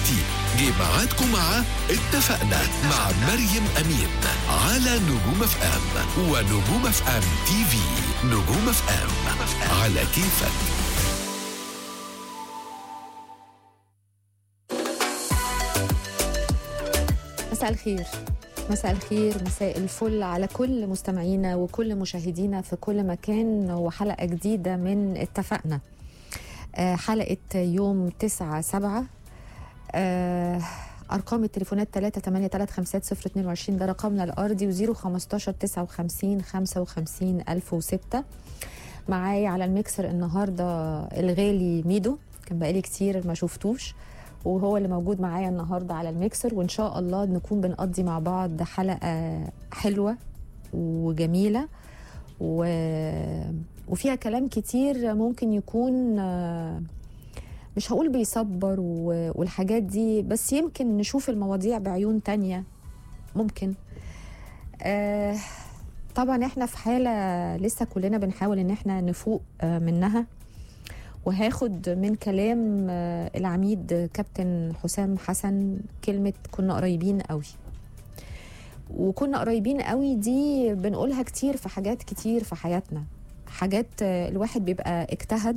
دلوقتي جه ميعادكم مع اتفقنا مع مريم أمين على نجوم اف ام ونجوم اف ام تي في نجوم اف ام على كيفك مساء الخير مساء الخير مساء الفل على كل مستمعينا وكل مشاهدينا في كل مكان وحلقة جديدة من اتفقنا آه، حلقة يوم 9 7 آه، أرقام التليفونات 3 8 3 5 0 22 ده رقمنا الأرضي و 0 15 59 55 1006 معايا على الميكسر النهاردة الغالي ميدو كان بقالي كتير ما شفتوش وهو اللي موجود معايا النهارده على الميكسر وان شاء الله نكون بنقضي مع بعض حلقه حلوه وجميله و... وفيها كلام كتير ممكن يكون آه، مش هقول بيصبر و... والحاجات دي بس يمكن نشوف المواضيع بعيون تانية ممكن آه طبعا احنا في حالة لسه كلنا بنحاول ان احنا نفوق آه منها وهاخد من كلام آه، العميد كابتن حسام حسن كلمة كنا قريبين قوي وكنا قريبين قوي دي بنقولها كتير في حاجات كتير في حياتنا حاجات آه، الواحد بيبقى اجتهد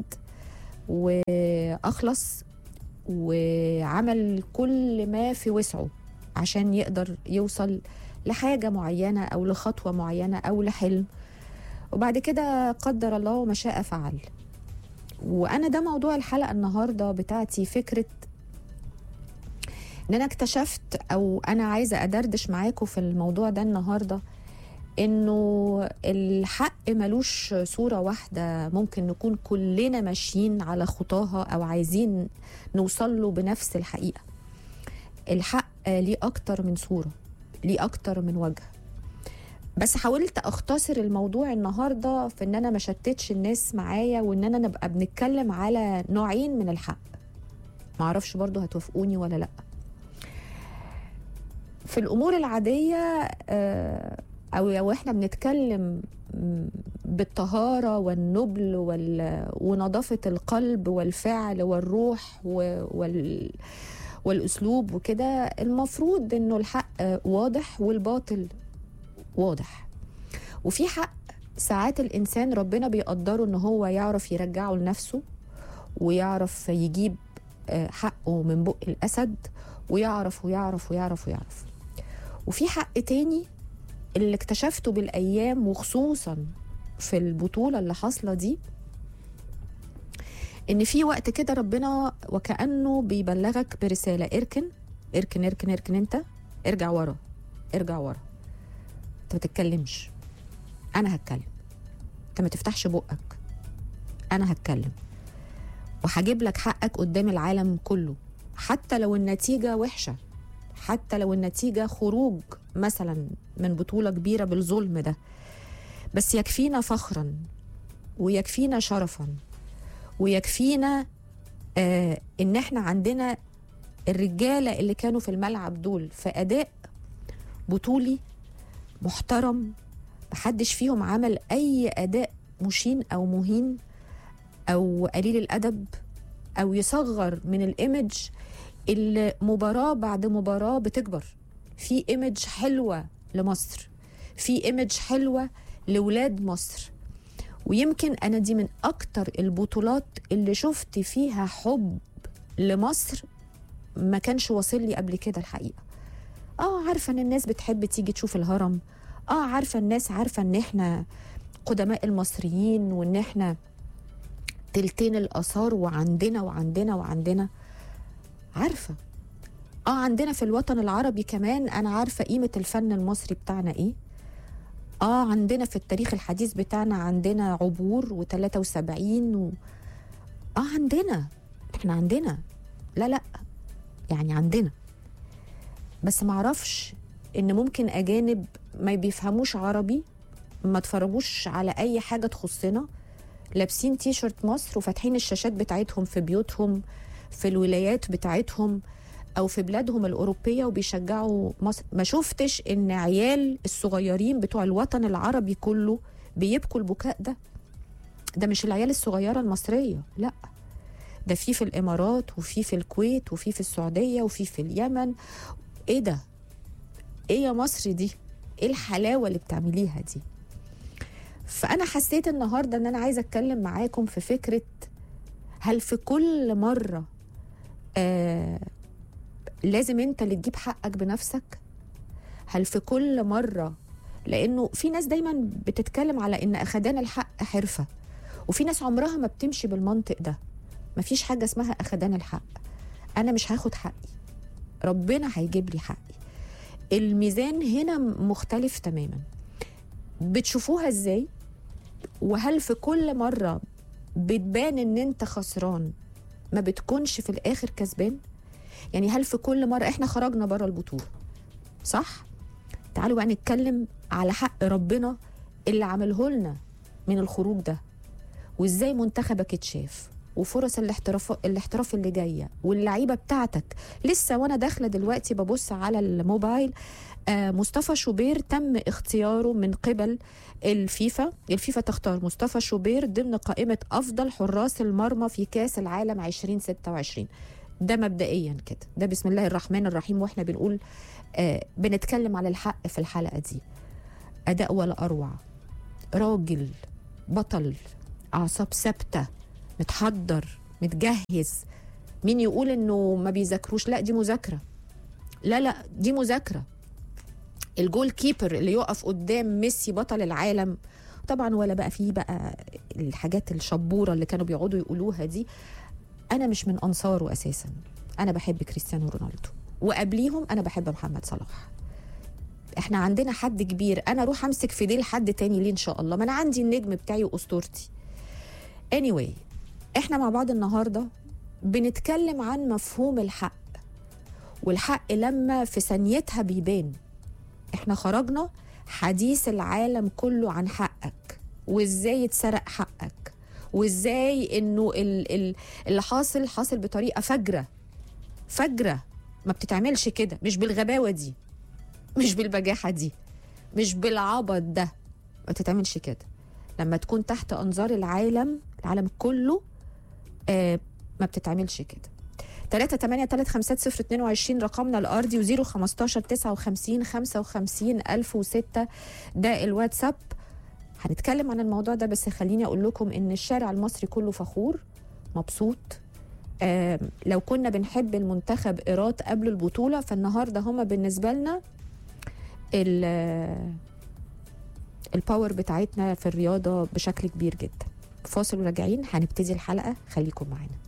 وأخلص وعمل كل ما في وسعه عشان يقدر يوصل لحاجة معينة أو لخطوة معينة أو لحلم وبعد كده قدر الله وما شاء فعل وانا ده موضوع الحلقه النهارده بتاعتي فكره ان انا اكتشفت او انا عايزه ادردش معاكم في الموضوع ده النهارده انه الحق ملوش صوره واحده ممكن نكون كلنا ماشيين على خطاها او عايزين نوصل له بنفس الحقيقه الحق ليه اكتر من صوره ليه اكتر من وجه بس حاولت اختصر الموضوع النهارده في ان انا ما شتتش الناس معايا وان انا نبقى بنتكلم على نوعين من الحق معرفش برضو هتوافقوني ولا لا في الامور العاديه آه، او لو احنا بنتكلم م، بالطهاره والنبل وال... ونظافه القلب والفعل والروح و... وال... والاسلوب وكده المفروض انه الحق آه، واضح والباطل واضح وفي حق ساعات الانسان ربنا بيقدره ان هو يعرف يرجعه لنفسه ويعرف يجيب آه، حقه من بق الاسد ويعرف ويعرف ويعرف ويعرف وفي حق تاني اللي اكتشفته بالايام وخصوصا في البطوله اللي حاصله دي ان في وقت كده ربنا وكانه بيبلغك برساله اركن اركن اركن اركن انت ارجع ورا ارجع ورا انت ما تتكلمش انا هتكلم انت ما تفتحش بقك انا هتكلم وهجيب لك حقك قدام العالم كله حتى لو النتيجه وحشه حتى لو النتيجه خروج مثلا من بطوله كبيره بالظلم ده بس يكفينا فخرا ويكفينا شرفا ويكفينا آه ان احنا عندنا الرجاله اللي كانوا في الملعب دول في اداء بطولي محترم محدش فيهم عمل اي اداء مشين او مهين او قليل الادب او يصغر من الايمج اللي مباراه بعد مباراه بتكبر في ايمج حلوه لمصر في ايمج حلوه لولاد مصر ويمكن انا دي من اكتر البطولات اللي شفت فيها حب لمصر ما كانش واصل لي قبل كده الحقيقه اه عارفه ان الناس بتحب تيجي تشوف الهرم اه عارفه الناس عارفه ان احنا قدماء المصريين وان احنا تلتين الاثار وعندنا وعندنا وعندنا عارفه اه عندنا في الوطن العربي كمان انا عارفه قيمه الفن المصري بتاعنا ايه اه عندنا في التاريخ الحديث بتاعنا عندنا عبور و73 و... اه عندنا احنا عندنا لا لا يعني عندنا بس معرفش ان ممكن اجانب ما بيفهموش عربي ما اتفرجوش على اي حاجه تخصنا لابسين تي شيرت مصر وفاتحين الشاشات بتاعتهم في بيوتهم في الولايات بتاعتهم او في بلادهم الاوروبيه وبيشجعوا مصر ما شفتش ان عيال الصغيرين بتوع الوطن العربي كله بيبكوا البكاء ده ده مش العيال الصغيره المصريه لا ده في في الامارات وفي في الكويت وفي في السعوديه وفي في اليمن ايه ده ايه يا مصر دي ايه الحلاوه اللي بتعمليها دي فانا حسيت النهارده ان انا عايزه اتكلم معاكم في فكره هل في كل مره آه لازم انت اللي تجيب حقك بنفسك هل في كل مره لانه في ناس دايما بتتكلم على ان اخدان الحق حرفه وفي ناس عمرها ما بتمشي بالمنطق ده مفيش حاجه اسمها اخدان الحق انا مش هاخد حقي ربنا هيجيب لي حقي الميزان هنا مختلف تماما بتشوفوها ازاي وهل في كل مره بتبان ان انت خسران ما بتكونش في الاخر كسبان يعني هل في كل مره احنا خرجنا بره البطوله صح تعالوا بقى نتكلم على حق ربنا اللي عمله لنا من الخروج ده وازاي منتخبك اتشاف وفرص الاحتراف الاحتراف اللي جايه واللعيبه بتاعتك لسه وانا داخله دلوقتي ببص على الموبايل آه مصطفى شوبير تم اختياره من قبل الفيفا الفيفا تختار مصطفى شوبير ضمن قائمه افضل حراس المرمى في كاس العالم 2026 ده مبدئيا كده ده بسم الله الرحمن الرحيم واحنا بنقول آه بنتكلم على الحق في الحلقه دي اداء ولا اروع راجل بطل اعصاب ثابته متحضر متجهز مين يقول انه ما بيذاكروش لا دي مذاكره لا لا دي مذاكره الجول كيبر اللي يقف قدام ميسي بطل العالم طبعا ولا بقى فيه بقى الحاجات الشبوره اللي كانوا بيقعدوا يقولوها دي انا مش من انصاره اساسا انا بحب كريستيانو رونالدو وقبليهم انا بحب محمد صلاح احنا عندنا حد كبير انا اروح امسك في ديل حد تاني ليه ان شاء الله ما انا عندي النجم بتاعي واسطورتي anyway احنا مع بعض النهارده بنتكلم عن مفهوم الحق والحق لما في ثانيتها بيبان احنا خرجنا حديث العالم كله عن حقك وازاي يتسرق حقك وازاي انه ال ال اللي حاصل حاصل بطريقه فجره فجره ما بتتعملش كده مش بالغباوه دي مش بالبجاحه دي مش بالعبط ده ما تتعملش كده لما تكون تحت انظار العالم العالم كله آه ما بتتعملش كده 3 8 3 5 0 22 رقمنا الارضي و0 15 59 55 1006 ده الواتساب هنتكلم عن الموضوع ده بس خليني اقول لكم ان الشارع المصري كله فخور مبسوط آه لو كنا بنحب المنتخب ايراد قبل البطوله فالنهارده هما بالنسبه لنا الباور بتاعتنا في الرياضه بشكل كبير جدا فاصل وراجعين هنبتدي الحلقه خليكم معانا